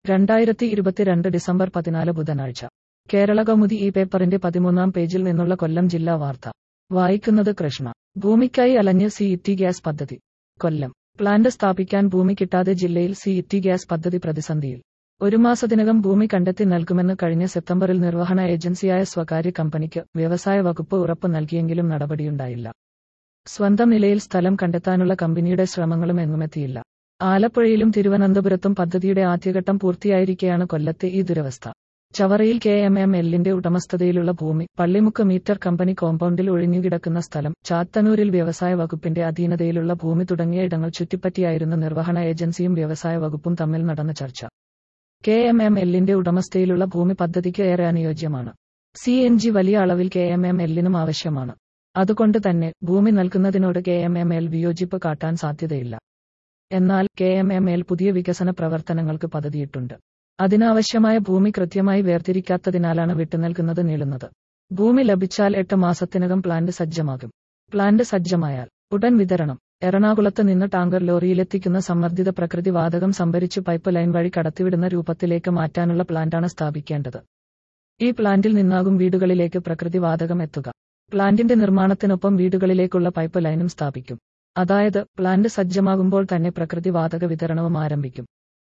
രണ്ടായിരത്തി ഇരുപത്തിരണ്ട് ഡിസംബർ പതിനാല് ബുധനാഴ്ച കേരള കൗമുദി ഈ പേപ്പറിന്റെ പതിമൂന്നാം പേജിൽ നിന്നുള്ള കൊല്ലം ജില്ലാ വാർത്ത വായിക്കുന്നത് കൃഷ്ണ ഭൂമിക്കായി അലഞ്ഞ് സി ഇറ്റി ഗ്യാസ് പദ്ധതി കൊല്ലം പ്ലാന്റ് സ്ഥാപിക്കാൻ ഭൂമി കിട്ടാതെ ജില്ലയിൽ സി ഇറ്റി ഗ്യാസ് പദ്ധതി പ്രതിസന്ധിയിൽ ഒരു മാസത്തിനകം ഭൂമി കണ്ടെത്തി നൽകുമെന്ന് കഴിഞ്ഞ സെപ്റ്റംബറിൽ നിർവഹണ ഏജൻസിയായ സ്വകാര്യ കമ്പനിക്ക് വ്യവസായ വകുപ്പ് ഉറപ്പ് നൽകിയെങ്കിലും നടപടിയുണ്ടായില്ല സ്വന്തം നിലയിൽ സ്ഥലം കണ്ടെത്താനുള്ള കമ്പനിയുടെ ശ്രമങ്ങളും എങ്ങുമെത്തിയില്ല ആലപ്പുഴയിലും തിരുവനന്തപുരത്തും പദ്ധതിയുടെ ആദ്യഘട്ടം പൂർത്തിയായിരിക്കെയാണ് കൊല്ലത്തെ ഈ ദുരവസ്ഥ ചവറയിൽ കെ എം എം എല്ലിന്റെ ഉടമസ്ഥതയിലുള്ള ഭൂമി പള്ളിമുക്ക് മീറ്റർ കമ്പനി കോമ്പൗണ്ടിൽ ഒഴിഞ്ഞുകിടക്കുന്ന സ്ഥലം ചാത്തന്നൂരിൽ വ്യവസായ വകുപ്പിന്റെ അധീനതയിലുള്ള ഭൂമി തുടങ്ങിയ ഇടങ്ങൾ ചുറ്റിപ്പറ്റിയായിരുന്നു നിർവഹണ ഏജൻസിയും വ്യവസായ വകുപ്പും തമ്മിൽ നടന്ന ചർച്ച കെ എം എം എല്ലിന്റെ ഉടമസ്ഥയിലുള്ള ഭൂമി പദ്ധതിക്ക് ഏറെ അനുയോജ്യമാണ് സി എൻ ജി വലിയ അളവിൽ കെ എം എം എല്ലിനും ആവശ്യമാണ് അതുകൊണ്ട് തന്നെ ഭൂമി നൽകുന്നതിനോട് കെ എം എം എൽ വിയോജിപ്പ് കാട്ടാൻ സാധ്യതയില്ല എന്നാൽ കെ എം എം എൽ പുതിയ വികസന പ്രവർത്തനങ്ങൾക്ക് പദ്ധതിയിട്ടുണ്ട് അതിനാവശ്യമായ ഭൂമി കൃത്യമായി വേർതിരിക്കാത്തതിനാലാണ് വിട്ടുനൽകുന്നത് നീളുന്നത് ഭൂമി ലഭിച്ചാൽ എട്ട് മാസത്തിനകം പ്ലാന്റ് സജ്ജമാകും പ്ലാന്റ് സജ്ജമായാൽ ഉടൻ വിതരണം എറണാകുളത്ത് നിന്ന് ടാങ്കർ ലോറിയിലെത്തിക്കുന്ന സമ്മർദ്ദിത പ്രകൃതി വാതകം സംഭരിച്ച് പൈപ്പ് ലൈൻ വഴി കടത്തിവിടുന്ന രൂപത്തിലേക്ക് മാറ്റാനുള്ള പ്ലാന്റാണ് സ്ഥാപിക്കേണ്ടത് ഈ പ്ലാന്റിൽ നിന്നാകും വീടുകളിലേക്ക് പ്രകൃതി വാതകം എത്തുക പ്ലാന്റിന്റെ നിർമ്മാണത്തിനൊപ്പം വീടുകളിലേക്കുള്ള പൈപ്പ് ലൈനും സ്ഥാപിക്കും അതായത് പ്ലാന്റ് സജ്ജമാകുമ്പോൾ തന്നെ പ്രകൃതി വാതക വിതരണവും ആരംഭിക്കും